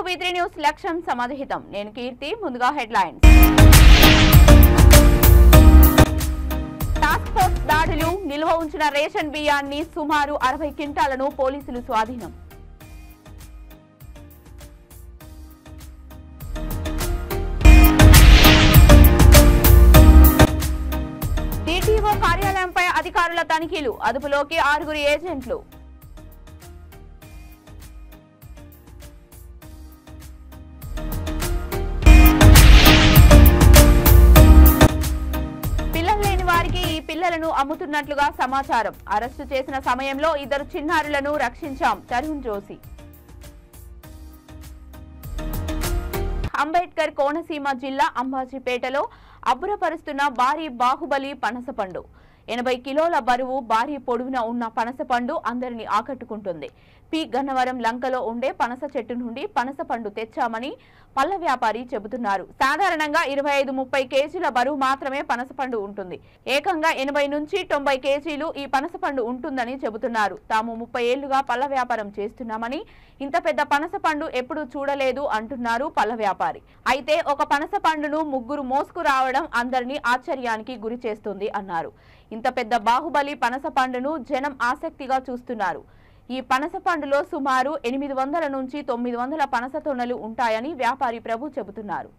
V three news లక్ష్యం సమాధిహితం నేను కీర్తి ముందుగా హెడ్లైన్స్ టాస్క్ ఫోర్స్ దాడులు నిల్వ ఉంచిన రేషన్ బియ్యాన్ని సుమారు అరవై క్వింటాలను పోలీసులు స్వాధీనం డిటిఓ కార్యాలయంపై అధికారుల తనిఖీలు అదుపులోకి ఆరుగురు ఏజెంట్లు పిల్లలు లేని వారికి ఈ పిల్లలను అమ్ముతున్నట్లుగా సమాచారం అరెస్టు చేసిన సమయంలో ఇద్దరు చిన్నారులను రక్షించాం తరుణ్ జోషి అంబేద్కర్ కోనసీమ జిల్లా అంబాజీపేటలో అబ్బురపరుస్తున్న భారీ బాహుబలి పనసపండు ఎనభై కిలోల బరువు భారీ పొడవున ఉన్న పనసపండు అందరినీ ఆకట్టుకుంటుంది పి గన్నవరం లంకలో ఉండే పనస చెట్టు నుండి పనసపండు తెచ్చామని పళ్ళ వ్యాపారి చెబుతున్నారు సాధారణంగా ఇరవై ఐదు ముప్పై కేజీల బరువు మాత్రమే పనసపండు ఉంటుంది ఏకంగా ఎనభై నుంచి తొంభై కేజీలు ఈ పనసపండు ఉంటుందని చెబుతున్నారు తాము ముప్పై ఏళ్లుగా పళ్ళ వ్యాపారం చేస్తున్నామని ఇంత పెద్ద పనసపండు ఎప్పుడూ చూడలేదు అంటున్నారు పళ్ళ వ్యాపారి అయితే ఒక పనస పండును ముగ్గురు మోసుకు రావడం అందరినీ ఆశ్చర్యానికి గురి చేస్తుంది అన్నారు ఇంత పెద్ద బాహుబలి పనస పండును జనం ఆసక్తిగా చూస్తున్నారు ఈ పనస పండులో సుమారు ఎనిమిది వందల నుంచి తొమ్మిది వందల పనస తొనలు ఉంటాయని వ్యాపారి ప్రభు చెబుతున్నారు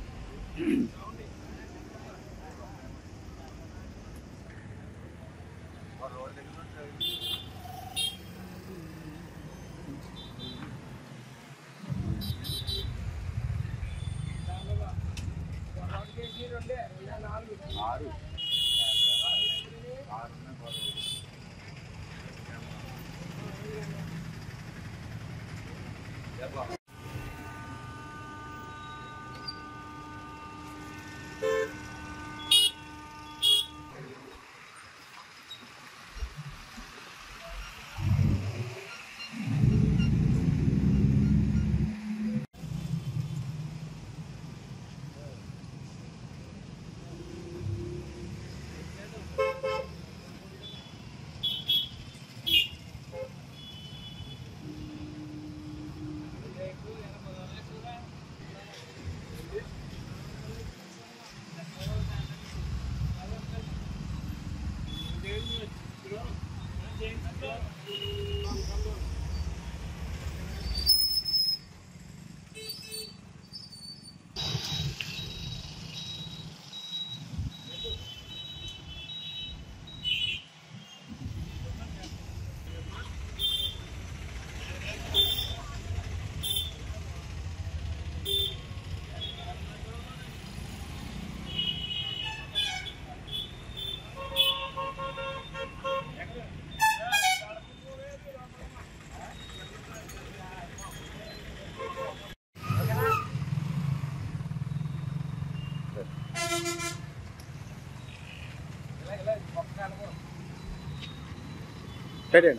పెట్టండి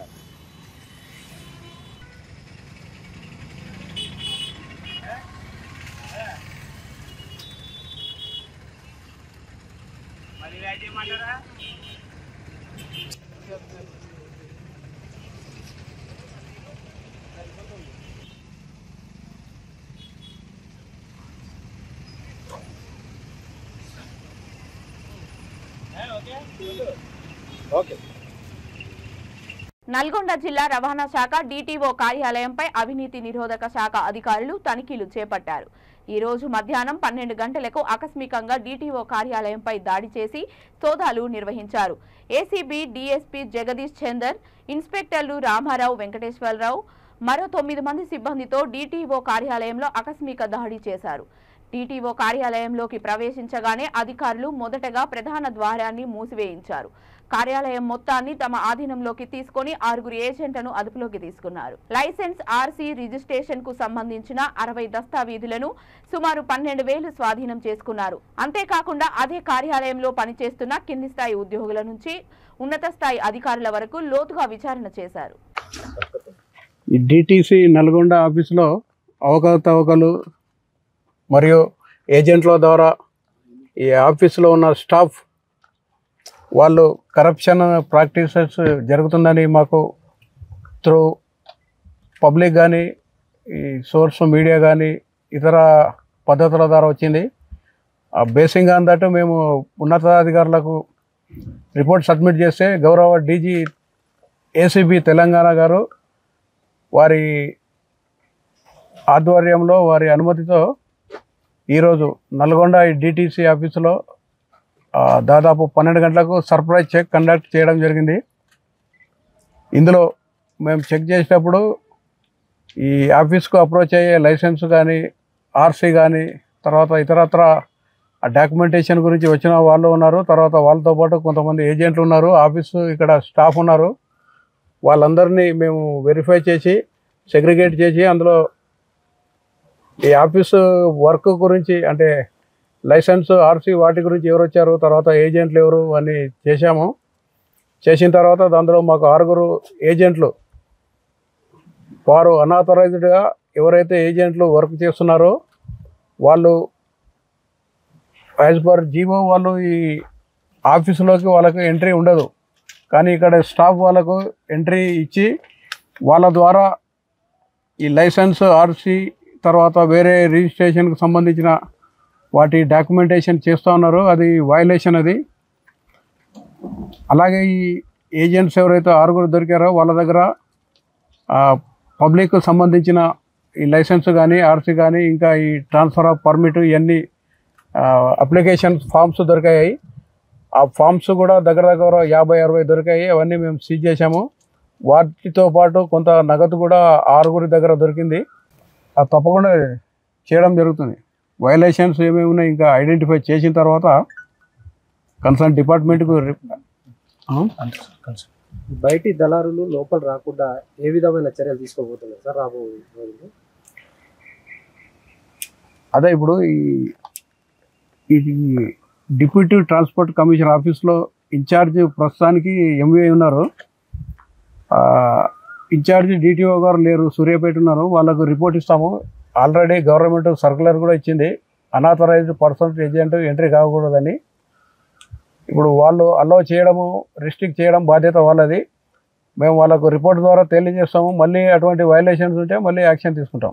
ఓకే నల్గొండ జిల్లా రవాణా శాఖ డీటీఓ కార్యాలయంపై అవినీతి నిరోధక శాఖ అధికారులు తనిఖీలు చేపట్టారు ఈ రోజు మధ్యాహ్నం పన్నెండు గంటలకు ఆకస్మికంగా డీటీఓ కార్యాలయంపై దాడి చేసి సోదాలు నిర్వహించారు ఏసీబీ డీఎస్పీ జగదీష్ చందర్ ఇన్స్పెక్టర్లు రామారావు వెంకటేశ్వరరావు మరో తొమ్మిది మంది సిబ్బందితో డీటీఓ కార్యాలయంలో ఆకస్మిక దాడి చేశారు టీటీఓ కార్యాలయంలోకి ప్రవేశించగానే అధికారులు మొదటగా ప్రధాన ద్వారాన్ని మూసివేయించారు కార్యాలయం మొత్తాన్ని తమ ఆధీనంలోకి తీసుకొని ఆరుగురు ఏజెంట్లను అదుపులోకి తీసుకున్నారు లైసెన్స్ ఆర్సీ రిజిస్ట్రేషన్ కు సంబంధించిన అరవై దస్తావేజులను సుమారు పన్నెండు వేలు స్వాధీనం చేసుకున్నారు అంతేకాకుండా అదే కార్యాలయంలో పనిచేస్తున్న కింది స్థాయి ఉద్యోగుల నుంచి ఉన్నత స్థాయి అధికారుల వరకు లోతుగా విచారణ చేశారు ఈ డిటీసీ నల్గొండ ఆఫీస్లో అవకతవకలు మరియు ఏజెంట్ల ద్వారా ఈ ఆఫీస్లో ఉన్న స్టాఫ్ వాళ్ళు కరప్షన్ ప్రాక్టీసెస్ జరుగుతుందని మాకు త్రూ పబ్లిక్ కానీ ఈ సోర్స్ మీడియా కానీ ఇతర పద్ధతుల ద్వారా వచ్చింది ఆ బేసింగ్ ఆన్ దట్ మేము ఉన్నతాధికారులకు రిపోర్ట్ సబ్మిట్ చేస్తే గౌరవ డీజీ ఏసీబీ తెలంగాణ గారు వారి ఆధ్వర్యంలో వారి అనుమతితో ఈరోజు నల్గొండ డిటీసీ ఆఫీసులో ఆ, దాదాపు పన్నెండు గంటలకు సర్ప్రైజ్ చెక్ కండక్ట్ చేయడం జరిగింది ఇందులో మేము చెక్ చేసేటప్పుడు ఈ ఆఫీస్కు అప్రోచ్ అయ్యే లైసెన్స్ కానీ ఆర్సీ కానీ తర్వాత ఇతరత్ర ఆ డాక్యుమెంటేషన్ గురించి వచ్చిన వాళ్ళు ఉన్నారు తర్వాత వాళ్ళతో పాటు కొంతమంది ఏజెంట్లు ఉన్నారు ఆఫీసు ఇక్కడ స్టాఫ్ ఉన్నారు వాళ్ళందరినీ మేము వెరిఫై చేసి సెగ్రిగేట్ చేసి అందులో ఈ ఆఫీసు వర్క్ గురించి అంటే లైసెన్స్ ఆర్సీ వాటి గురించి ఎవరు వచ్చారు తర్వాత ఏజెంట్లు ఎవరు అని చేశాము చేసిన తర్వాత అందులో మాకు ఆరుగురు ఏజెంట్లు వారు అనాథరైజ్డ్గా ఎవరైతే ఏజెంట్లు వర్క్ చేస్తున్నారో వాళ్ళు యాజ్ పర్ జీవో వాళ్ళు ఈ ఆఫీసులోకి వాళ్ళకి ఎంట్రీ ఉండదు కానీ ఇక్కడ స్టాఫ్ వాళ్ళకు ఎంట్రీ ఇచ్చి వాళ్ళ ద్వారా ఈ లైసెన్స్ ఆర్సీ తర్వాత వేరే రిజిస్ట్రేషన్కి సంబంధించిన వాటి డాక్యుమెంటేషన్ చేస్తూ ఉన్నారు అది వయలేషన్ అది అలాగే ఈ ఏజెంట్స్ ఎవరైతే ఆరుగురు దొరికారో వాళ్ళ దగ్గర పబ్లిక్ సంబంధించిన ఈ లైసెన్స్ కానీ ఆర్సీ కానీ ఇంకా ఈ ట్రాన్స్ఫర్ ఆఫ్ పర్మిట్ ఇవన్నీ అప్లికేషన్ ఫామ్స్ దొరికాయి ఆ ఫామ్స్ కూడా దగ్గర దగ్గర యాభై అరవై దొరికాయి అవన్నీ మేము సీజ్ చేశాము వాటితో పాటు కొంత నగదు కూడా ఆరుగురి దగ్గర దొరికింది అది తప్పకుండా చేయడం జరుగుతుంది వైలేషన్స్ ఏమేమి ఉన్నాయి ఇంకా ఐడెంటిఫై చేసిన తర్వాత కన్సర్న్ డిపార్ట్మెంట్కు బయటి దళారులు లోపల రాకుండా ఏ విధమైన చర్యలు తీసుకోబోతున్నారు సార్ రాబో రోజుల్లో అదే ఇప్పుడు ఈ ఈ డిప్యూటీ ట్రాన్స్పోర్ట్ కమిషన్ ఆఫీస్లో ఇన్ఛార్జ్ ప్రస్తుతానికి ఎంవీఐ ఉన్నారు ఆ, ఇన్ఛార్జ్ డిటిఓ గారు లేరు సూర్యాపేట ఉన్నారు వాళ్ళకు రిపోర్ట్ ఇస్తాము ఆల్రెడీ గవర్నమెంట్ సర్కులర్ కూడా ఇచ్చింది అనాథరైజ్డ్ పర్సన్ ఏజెంట్ ఎంట్రీ కాకూడదని ఇప్పుడు వాళ్ళు అలో చేయడము రిస్ట్రిక్ట్ చేయడం బాధ్యత వాళ్ళది మేము వాళ్ళకు రిపోర్ట్ ద్వారా తెలియజేస్తాము మళ్ళీ అటువంటి వైలేషన్స్ ఉంటే మళ్ళీ యాక్షన్ తీసుకుంటాం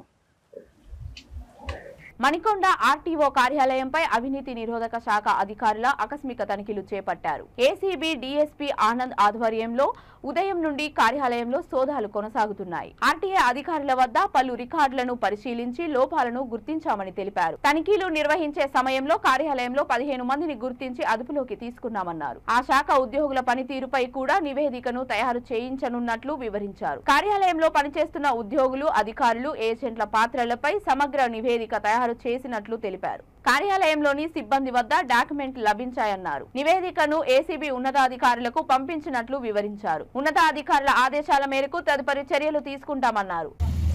మణికొండ ఆర్టీఓ కార్యాలయంపై అవినీతి నిరోధక శాఖ అధికారుల ఆకస్మిక తనిఖీలు చేపట్టారు ఏసీబీ డీఎస్పీ ఆనంద్ ఆధ్వర్యంలో ఉదయం నుండి కార్యాలయంలో సోదాలు కొనసాగుతున్నాయి ఆర్టీఏ అధికారుల వద్ద పలు రికార్డులను పరిశీలించి లోపాలను గుర్తించామని తెలిపారు తనిఖీలు నిర్వహించే సమయంలో కార్యాలయంలో పదిహేను మందిని గుర్తించి అదుపులోకి తీసుకున్నామన్నారు ఆ శాఖ ఉద్యోగుల పనితీరుపై కూడా నివేదికను తయారు చేయించనున్నట్లు వివరించారు కార్యాలయంలో పనిచేస్తున్న ఉద్యోగులు అధికారులు ఏజెంట్ల పాత్రలపై సమగ్ర నివేదిక తయారు చేసినట్లు తెలిపారు కార్యాలయంలోని సిబ్బంది వద్ద డాక్యుమెంట్ లభించాయన్నారు నివేదికను ఏసీబీ ఉన్నతాధికారులకు పంపించినట్లు వివరించారు ఉన్నతాధికారుల ఆదేశాల మేరకు తదుపరి చర్యలు తీసుకుంటామన్నారు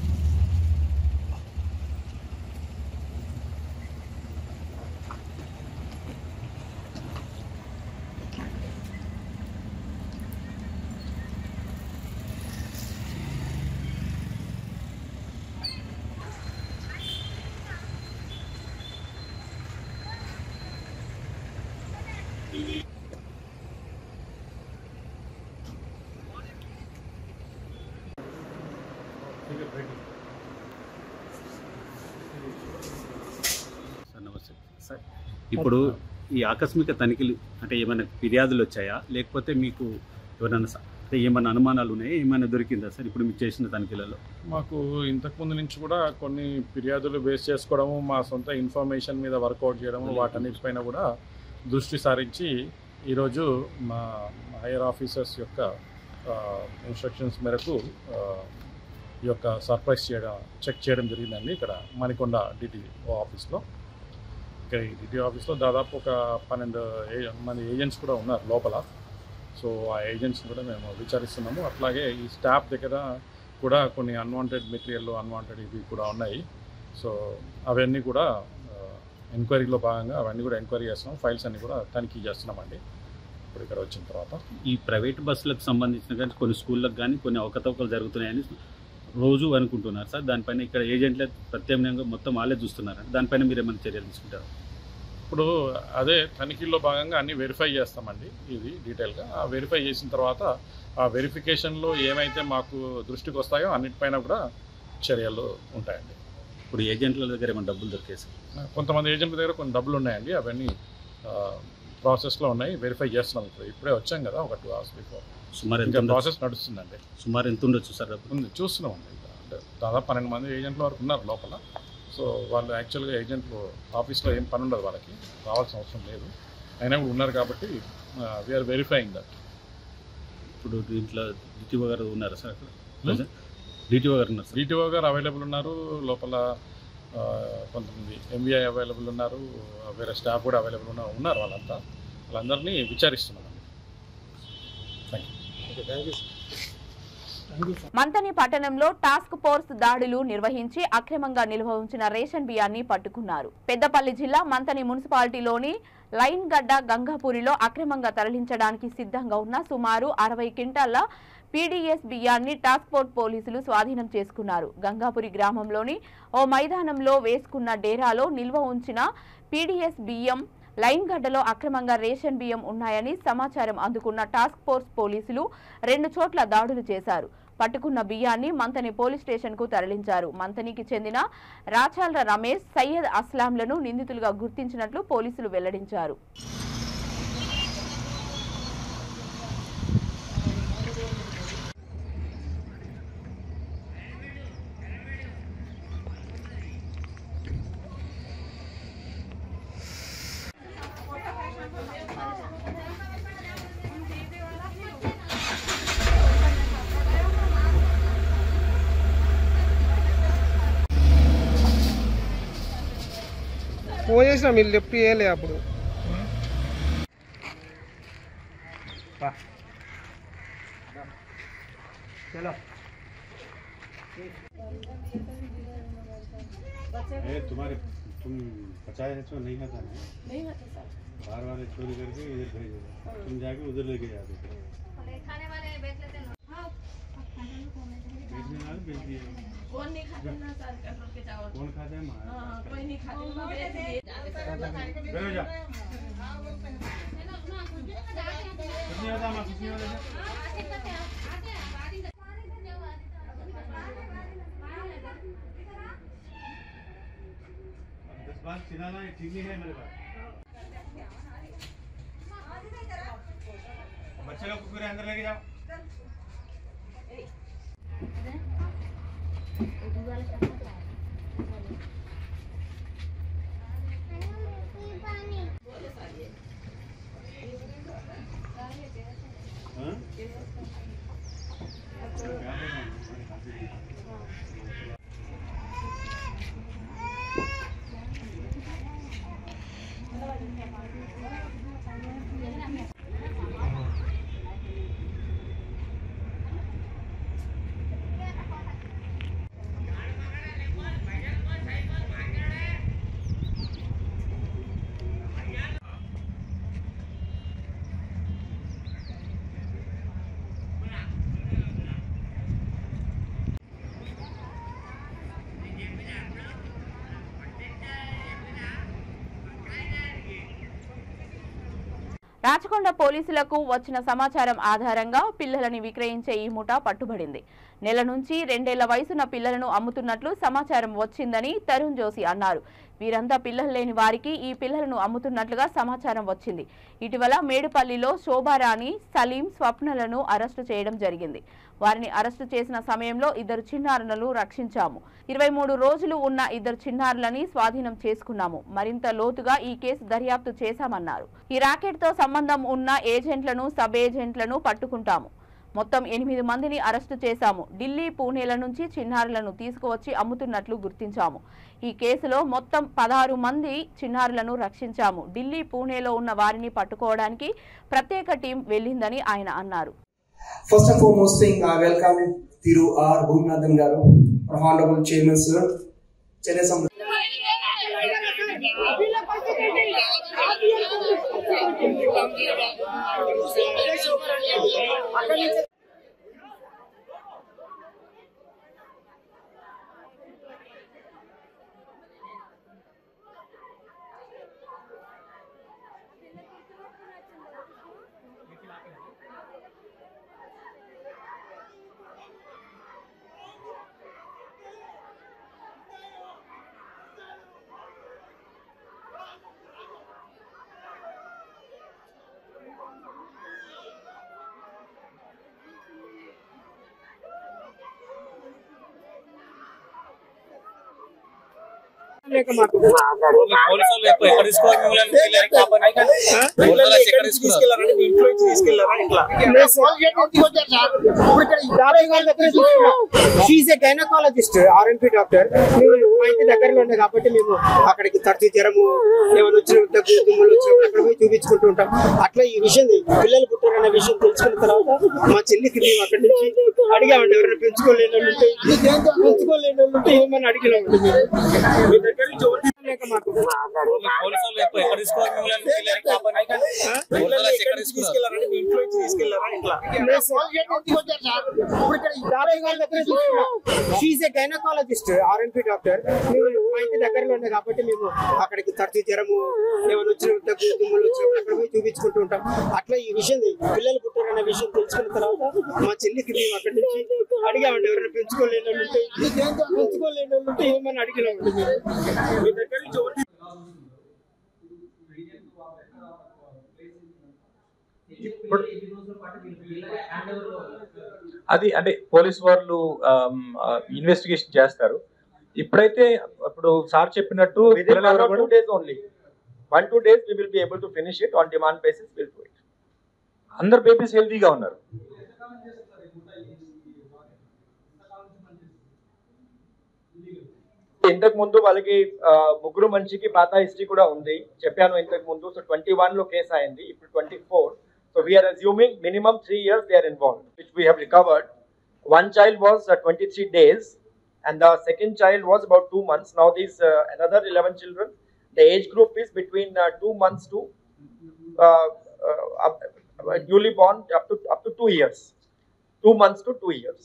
సార్ నమస్తే సార్ ఇప్పుడు ఈ ఆకస్మిక తనిఖీలు అంటే ఏమైనా ఫిర్యాదులు వచ్చాయా లేకపోతే మీకు ఎవరైనా స- అంటే ఏమైనా అనుమానాలు ఉన్నాయా ఏమైనా దొరికిందా సార్ ఇప్పుడు మీకు చేసిన తనిఖీలలో మాకు ఇంతకుముందు నుంచి కూడా కొన్ని ఫిర్యాదులు బేస్ చేసుకోవడము మా సొంత ఇన్ఫర్మేషన్ మీద వర్కౌట్ చేయడము వాటన్నిటిపైన కూడా దృష్టి సారించి ఈరోజు మా హైయర్ ఆఫీసర్స్ యొక్క ఇన్స్ట్రక్షన్స్ మేరకు ఆ, ఈ యొక్క సర్ప్రైజ్ చేయడం చెక్ చేయడం జరిగిందండి ఇక్కడ మణికొండ డిటిఓ ఆఫీస్లో ఇక్కడ ఈ డిటిఓ ఆఫీస్లో దాదాపు ఒక పన్నెండు ఏ- మంది ఏజెంట్స్ కూడా ఉన్నారు లోపల సో ఆ ఏజెంట్స్ కూడా మేము విచారిస్తున్నాము అట్లాగే ఈ స్టాఫ్ దగ్గర కూడా కొన్ని అన్వాంటెడ్ మెటీరియల్ అన్వాంటెడ్ ఇవి కూడా ఉన్నాయి సో అవన్నీ కూడా ఎంక్వైరీలో భాగంగా అవన్నీ కూడా ఎంక్వైరీ చేస్తున్నాం ఫైల్స్ అన్ని కూడా తనిఖీ చేస్తున్నామండి ఇప్పుడు ఇక్కడ వచ్చిన తర్వాత ఈ ప్రైవేట్ బస్సులకు సంబంధించిన కానీ కొన్ని స్కూళ్ళకు కానీ కొన్ని అవకతవకలు జరుగుతున్నాయని రోజు అనుకుంటున్నారు సార్ దానిపైన ఇక్కడ ఏజెంట్లే ప్రత్యామ్నాయంగా మొత్తం వాళ్ళే చూస్తున్నారు దానిపైన మీరు ఏమైనా చర్యలు తీసుకుంటారు ఇప్పుడు అదే తనిఖీల్లో భాగంగా అన్ని వెరిఫై చేస్తామండి ఇది డీటెయిల్గా ఆ వెరిఫై చేసిన తర్వాత ఆ వెరిఫికేషన్లో ఏమైతే మాకు దృష్టికి వస్తాయో అన్నిటిపైన కూడా చర్యలు ఉంటాయండి ఇప్పుడు ఏజెంట్ల దగ్గర ఏమైనా డబ్బులు దొరికాయి సార్ కొంతమంది ఏజెంట్ల దగ్గర కొన్ని డబ్బులు ఉన్నాయండి అవన్నీ ప్రాసెస్లో ఉన్నాయి వెరిఫై చేస్తున్నాం ఇప్పుడు ఇప్పుడే వచ్చాం కదా ఒక టూ అవర్స్ బిఫోర్ సుమారు ఎంత ఇంకా ఉండొచ్చు? ప్రాసెస్ నడుస్తుందండి సుమారు ఎంత ఉండొచ్చు సార్ డబ్బులు ఉంది చూస్తున్నాం అండి ఇంకా. అంటే దాదాపు పన్నెండు మంది ఏజెంట్ల వరకు ఉన్నారు లోపల సో వాళ్ళు యాక్చువల్గా ఏజెంట్లు ఆఫీస్లో ఏం పని ఉండదు వాళ్ళకి రావాల్సిన అవసరం లేదు అయినా కూడా ఉన్నారు కాబట్టి వీఆర్ వెరిఫైయింగ్ దట్ ఇప్పుడు దీంట్లో డిటిఓ గారు ఉన్నారా సార్ అక్కడ డిటిఓ గారు ఉన్నారు సార్ డిటిఓ గారు అవైలబుల్ ఉన్నారు లోపల ఆ, కొంతమంది ఎంబీఐ అవైలబుల్ ఉన్నారు వేరే స్టాఫ్ కూడా అవైలబుల్ ఉన్నారు ఉన్నారు వాళ్ళంతా వాళ్ళందరినీ విచారిస్తున్నామండి thank you thank you Manthani పట్టణంలో టాస్క్ ఫోర్స్ దాడులు నిర్వహించి అక్రమంగా నిల్వ ఉంచిన రేషన్ బియ్యాన్ని పట్టుకున్నారు పెద్దపల్లి జిల్లా మంతని మున్సిపాలిటీలోని లైన్ గడ్డ గంగాపూరిలో అక్రమంగా తరలించడానికి సిద్ధంగా ఉన్న సుమారు అరవై క్వింటాల పీడీఎస్ బియ్యాన్ని టాస్క్ ఫోర్స్ పోలీసులు స్వాధీనం చేసుకున్నారు గంగాపురి గ్రామంలోని ఓ మైదానంలో వేసుకున్న డేరాలో నిల్వ ఉంచిన పీడీఎస్ బియ్యం లైన్ గడ్డలో అక్రమంగా రేషన్ బియ్యం ఉన్నాయని సమాచారం అందుకున్న టాస్క్ ఫోర్స్ పోలీసులు రెండు చోట్ల దాడులు చేశారు పట్టుకున్న బియ్యాన్ని మంతని పోలీస్ స్టేషన్ కు తరలించారు మంతనికి చెందిన రాచాల రమేష్ సయ్యద్ అస్లాంలను నిందితులుగా గుర్తించినట్లు పోలీసులు వెల్లడించారు ఫోన్ చేసిన మీరు లిఫ్ట్ చేయలే అప్పుడు ए, तुम्हारे तुम पचास है तो नहीं खाता ना नहीं खाता सर बार बार चोरी करके इधर भेज दो तुम जाके उधर लेके जाते थे बेचने वाले बेच दिए कौन नहीं खाते ना सर कटोर के चावल कौन खाता है मार हाँ, कोई नहीं खाते बेच दिए बैठो जा कुछ नहीं होता माँ कुछ नहीं होता दस बार चिल्लाना ये ठीक नहीं है मेरे पास बच्चे लोग को पूरे अंदर लेके जाओ हाँ? రాచకొండ పోలీసులకు వచ్చిన సమాచారం ఆధారంగా పిల్లలని విక్రయించే ఈ ముఠా పట్టుబడింది నెల నుంచి రెండేళ్ల వయసున్న పిల్లలను అమ్ముతున్నట్లు సమాచారం వచ్చిందని తరుణ్ జోషి అన్నారు వీరంతా పిల్లలు లేని వారికి ఈ పిల్లలను అమ్ముతున్నట్లుగా సమాచారం వచ్చింది ఇటీవల మేడుపల్లిలో శోభారాణి సలీం స్వప్నలను అరెస్టు చేయడం జరిగింది వారిని అరెస్టు చేసిన సమయంలో ఇద్దరు చిన్నారులను రక్షించాము ఇరవై మూడు రోజులు ఉన్న ఇద్దరు చిన్నారులని స్వాధీనం చేసుకున్నాము మరింత లోతుగా ఈ కేసు దర్యాప్తు చేశామన్నారు ఈ రాకెట్ తో సంబంధం ఉన్న ఏజెంట్లను సబ్ ఏజెంట్లను పట్టుకుంటాము మొత్తం ఎనిమిది మందిని అరెస్టు చేశాము ఢిల్లీ పూణేల నుంచి చిన్నారులను తీసుకువచ్చి అమ్ముతున్నట్లు గుర్తించాము ఈ కేసులో మొత్తం పదహారు మంది చిన్నారులను రక్షించాము ఢిల్లీ పూణేలో ఉన్న వారిని పట్టుకోవడానికి ప్రత్యేక టీం వెళ్ళిందని ఆయన అన్నారు First and foremost thing, I welcome Thiru R. Bhuminathan Garu, our Honorable Chairman Sir, Chennai Samra. లేక మాకు పోలీసులు ఎక్కడ ఎక్కడ తీసుకోవాలి మిమ్మల్ని పిల్లల్ని కాపాడి పోలీసులు వచ్చి ఎక్కడ తీసుకున్నారు తీసుకెళ్లారంటే మీ ఇంట్లో నుంచి తీసుకెళ్లారా ఇట్లా she a gynaecologist RMP doctor మా ఇంటి దగ్గరలో ఉంది కాబట్టి మేము అక్కడికి తరచు జ్వరము ఏమైనా వచ్చిన దగ్గు దుమ్ములు వచ్చినప్పుడు అక్కడ పోయి చూపించుకుంటూ ఉంటాం అట్లా ఈ విషయం పిల్లలు పుట్టారనే విషయం తెలుసుకున్న తర్వాత మా చెల్లికి మేము అక్కడి నుంచి అడిగామండి ఎవరైనా పెంచుకోలేని వాళ్ళు ఉంటే పెంచుకోలేని వాళ్ళు ఉంటే ఏమని అడిగినామండి మేము మీ దగ్గర నుంచి ఎవరు లేక మాకు పోలీసులు ఎక్కడ ఎక్కడ తీసుకోవాలి మిమ్మల్ని పిల్లల్ని కాపాడి పోలీసులు వచ్చి ఎక్కడ తీసుకున్నారు తీసుకెళ్లారంటే మీ ఇంట్లో నుంచి తీసుకెళ్లారా ఇట్లా she a gynaecologist RMP doctor మా ఇంటి దగ్గరలో ఉంది కాబట్టి మేము అక్కడికి తరచు జ్వరము ఏమైనా వచ్చిన దగ్గు దుమ్ములు వచ్చినప్పుడు అక్కడ పోయి చూపించుకుంటూ ఉంటాం అట్లా ఈ విషయం పిల్లలు పుట్టారనే విషయం తెలుసుకున్న తర్వాత మా చెల్లికి మేము అక్కడి నుంచి అడిగామండి ఎవరైనా పెంచుకోలేని వాళ్ళు ఉంటే పెంచుకోలేని వాళ్ళు ఉంటే ఏమని అడిగినామండి మేము మీ దగ్గర నుంచి ఎవరు అది అంటే పోలీస్ వాళ్ళు ఇన్వెస్టిగేషన్ చేస్తారు ఇప్పుడైతే ఇప్పుడు సార్ చెప్పినట్టు Within one or two days only. One, two days we will be able to finish it on demand basis, we'll do it. అందరు బేబీస్ హెల్తీగా ఉన్నారు ఇంతకు ముందు వాళ్ళకి ఆ, ముగ్గురు మనిషికి పాత హిస్టరీ కూడా ఉంది చెప్పాను ఇంతకు ముందు సో ట్వంటీ వన్ లో కేసు అయింది ఇప్పుడు twenty four so we are assuming minimum three years they are involved which we have recovered one child was twenty three days and the second child was about two months. Now these uh, another 11 children, the age group is between uh, two months to uh, uh, up, uh, newly born up to up to two years, two months to two years.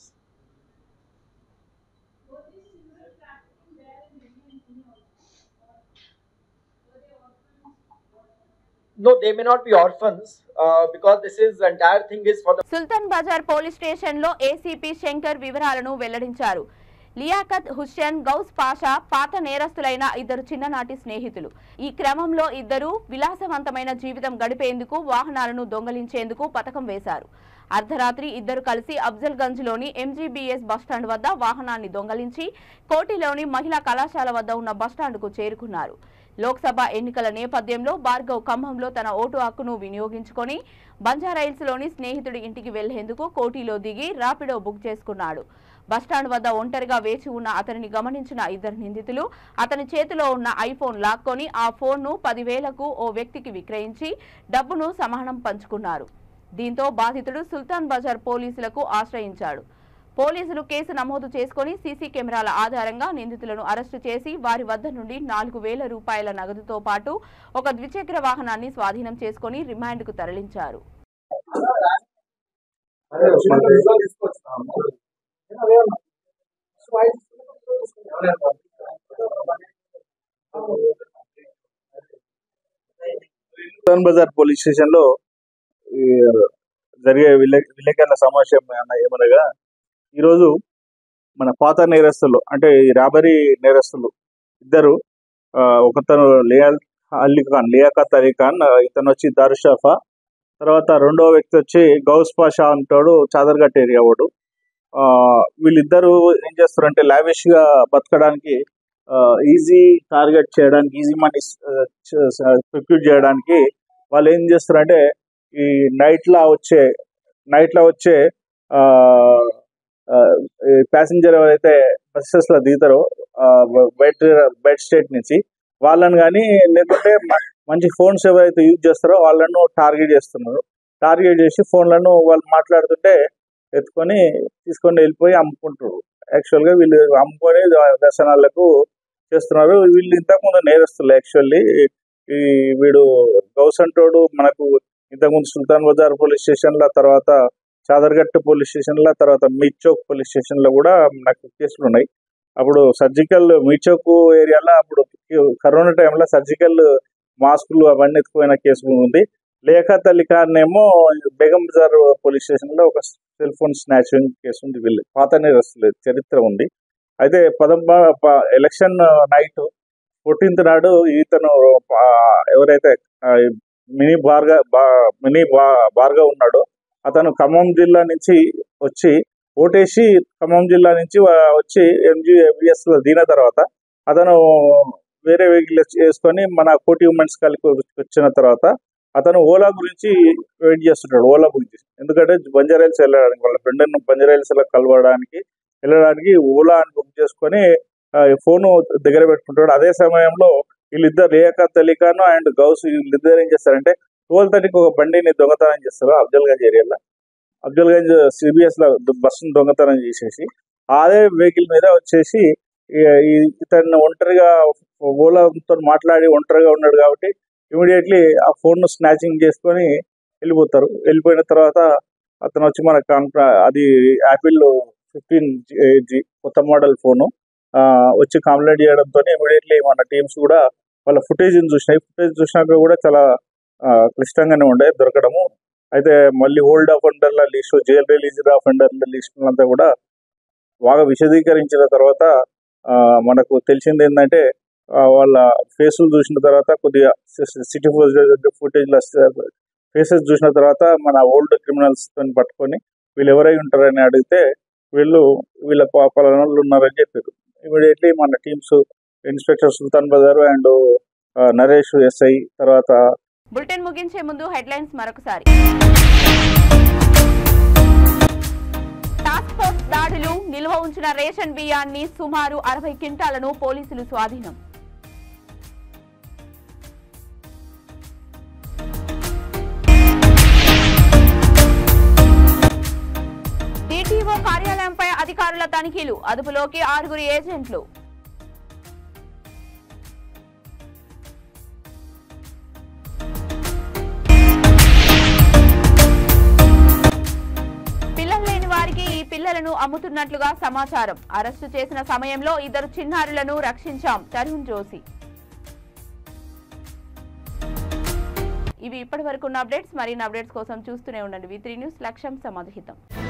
No, they may not be orphans uh, because this is entire thing is for the Sultan Bazaar police station లో ACP Shankar వివరాలను వెల్లడించారు లియాకత్ హుస్సేన్ గౌస్ పాషా పాత నేరస్తులైన ఇద్దరు చిన్ననాటి స్నేహితులు ఈ క్రమంలో ఇద్దరు విలాసవంతమైన జీవితం గడిపేందుకు వాహనాలను దొంగలించేందుకు పథకం వేశారు అర్ధరాత్రి ఇద్దరు కలిసి అఫ్జల్గంజ్ లోని ఎంజీబీఎస్ బస్టాండ్ వద్ద వాహనాన్ని దొంగలించి కోటిలోని మహిళా కళాశాల వద్ద ఉన్న బస్టాండ్కు చేరుకున్నారు లోక్సభ ఎన్నికల నేపథ్యంలో భార్గవ్ ఖమ్మంలో తన ఓటు హక్కును వినియోగించుకొని బంజారాయిల్స్లోని స్నేహితుడి ఇంటికి వెళ్లేందుకు కోటిలో దిగి రాపిడో బుక్ చేసుకున్నాడు బస్టాండ్ వద్ద ఒంటరిగా వేచి ఉన్న అతనిని గమనించిన ఇద్దరు నిందితులు అతని చేతిలో ఉన్న ఐఫోన్ లాక్కొని ఆ ఫోన్ను పదివేలకు ఓ వ్యక్తికి విక్రయించి డబ్బును సమానం పంచుకున్నారు దీంతో బాధితుడు సుల్తాన్ బజార్ పోలీసులకు ఆశ్రయించాడు పోలీసులు కేసు నమోదు చేసుకొని సీసీ కెమెరాల ఆధారంగా నిందితులను అరెస్టు చేసి వారి వద్ద నుండి నాలుగు వేల రూపాయల నగదుతో పాటు ఒక ద్విచక్ర వాహనాన్ని స్వాధీనం చేసుకొని రిమాండ్కు తరలించారు సుల్తాన్ బజార్ పోలీస్ స్టేషన్ లో ఈ జరిగే విలే విలేకరుల సమావేశం అన్న- ఏమనగా ఈరోజు మన పాత నేరస్తులు అంటే ఈ రాబరీ నేరస్తులు ఇద్దరు ఆ, ఒకతను లియాల్ అలీ ఖాన్ లియాఖత్ అలీ ఖాన్ ఆ, ఇతను వచ్చి దారుషాఫా తర్వాత రెండో వ్యక్తి వచ్చి గౌస్ పాషా అంటాడు చాదర్ఘట్ ఏరియా వాడు ఆ, వీళ్ళిద్దరూ ఏం చేస్తారంటే లావిష్ గా బతకడానికి ఈజీ టార్గెట్ చేయడానికి ఈజీ మనీ సెక్యూర్ చేయడానికి వాళ్ళు ఏం చేస్తారంటే ఈ నైట్ లా వచ్చే నైట్ లా వచ్చే ప్యాసింజర్ ఎవరైతే బస్సెస్ లో దిగుతారో బెడ్ బెడ్ స్టేట్ నుంచి వాళ్ళని కానీ లేకుంటే మ- మంచి ఫోన్స్ ఎవరైతే యూజ్ చేస్తారో వాళ్ళను టార్గెట్ చేస్తున్నారు టార్గెట్ చేసి ఫోన్లను వాళ్ళు మాట్లాడుతుంటే ఎత్తుకొని తీసుకొని వెళ్ళిపోయి అమ్ముకుంటారు యాక్చువల్ గా వీళ్ళు అమ్ముకొని వ్యసనాలకు చేస్తున్నారు వీళ్ళు ఇంతకుముందు నేరస్తులు యాక్చువల్లీ ఈ వీడు గౌసంటోడు మనకు ఇంతకుముందు సుల్తాన్ బజార్ పోలీస్ స్టేషన్ లో తర్వాత చాదర్గట్టు పోలీస్ స్టేషన్ లో తర్వాత మీచౌక్ పోలీస్ స్టేషన్ లో కూడా నాకు కేసులు ఉన్నాయి అప్పుడు సర్జికల్ మీచౌక్ ఏరియాలో అప్పుడు కరోనా టైంలో సర్జికల్ మాస్కులు అవన్నీ ఎత్తుకుపోయిన కేసు ఉంది లేఖత్ అలీ ఖాన్ ఏమో బేగం బజార్ పోలీస్ స్టేషన్ లో ఒక సెల్ ఫోన్ స్నాచింగ్ కేసు ఉంది వీళ్ళు పాత నేరస్తులు చరిత్ర ఉంది అయితే పదొంబ ప- ఎలక్షన్ నైట్ ఫోర్టీన్త్ నాడు ఇతను ఆ, ఎవరైతే ఆ, మినీ బార్గా బా మినీ బా బార్గా ఉన్నాడో అతను ఖమ్మం జిల్లా నుంచి వచ్చి ఓటేసి ఖమ్మం జిల్లా నుంచి వా- వచ్చి ఎంజీఎంబిఎస్ లో దిగిన తర్వాత అతను వేరే వెహికల్ వేసుకొని మన కోటి ఉమెన్స్ కలిసి వచ్చిన తర్వాత అతను ఓలా గురించి వెయిట్ చేస్తుంటాడు ఓలా బుక్ చేసి ఎందుకంటే బంజారాయిల్స్ వెళ్ళడానికి వాళ్ళ ఫ్రెండ్ బంజారాయిల్స్ కలవడానికి వెళ్ళడానికి ఓలా అని బుక్ చేసుకొని ఫోన్ దగ్గర పెట్టుకుంటాడు అదే సమయంలో వీళ్ళిద్దరు రేఖా తలికాను అండ్ గౌస్ వీళ్ళిద్దరు ఏం చేస్తారంటే ట్వెల్వ్ థర్టీకి ఒక బండిని దొంగతనం చేస్తారు అఫ్జల్ గంజ్ ఏరియాలో అఫ్జల్ గంజ్ సిబిఎస్ లో బస్సును దొంగతనం చేసేసి అదే వెహికల్ మీద వచ్చేసి ఈ- ఈ ఇతన్ని ఒంటరిగా ఓలాతో మాట్లాడి ఒంటరిగా ఉన్నాడు కాబట్టి ఇమీడియట్లీ ఆ ఫోన్ ను స్నాచింగ్ చేసుకొని వెళ్ళిపోతారు వెళ్ళిపోయిన తర్వాత అతను వచ్చి మన కాన్ఫ్రా అది యాపిల్ ఫిఫ్టీన్ జీ కొత్త మోడల్ ఫోను ఆ, వచ్చి కంప్లైంట్ చేయడంతో ఇమీడియట్లీ మన టీమ్స్ కూడా వాళ్ళ ఫుటేజ్ చూసినాయి ఫుటేజ్ చూసినాక కూడా చాలా ఆ, క్లిష్టంగానే ఉండే దొరకడము అయితే మళ్ళీ ఓల్డ్ అఫెండర్ల లిస్ట్ జైల్ రిలీజ్డ్ అఫెండర్ల లిస్ట్ అంతా కూడా బాగా విశదీకరించిన తర్వాత ఆ, మనకు తెలిసింది ఏంటంటే ఆ, వాళ్ళ ఫేసులు చూసిన తర్వాత కొద్దిగా సిటీ ఫుటేజ్ ఫేసెస్ చూసిన తర్వాత మన ఓల్డ్ క్రిమినల్స్ తో పట్టుకొని వీళ్ళు ఎవరై ఉంటారని అడిగితే వీళ్ళు వీళ్ళ ప- పలానా వాళ్ళు ఉన్నారని చెప్పారు ఇమీడియట్లీ మన teams inspector Sultan Bazaar and Naresh SI తర్వాత బులెటిన్ ముగించే ముందు హెడ్లైన్స్ మరొకసారి టాస్క్ ఫోర్స్ దాడులు నిల్వ ఉంచిన రేషన్ బియ్యాన్ని సుమారు అరవై క్వింటాలను పోలీసులు స్వాధీనం డిటిఓ కార్యాలయంపై అధికారుల తనిఖీలు అదుపులోకి ఆరుగురు ఏజెంట్లు పిల్లలు లేని వారికి ఈ పిల్లలను అమ్ముతున్నట్లుగా సమాచారం అరెస్టు చేసిన సమయంలో ఇద్దరు చిన్నారులను రక్షించాం తరుణ్ జోషి ఇవి ఇప్పటి వరకు ఉన్న అప్డేట్స్ మరిన్ని అప్డేట్స్ కోసం చూస్తూనే ఉండండి వి త్రీ న్యూస్ లక్ష్యం సమాధిహితం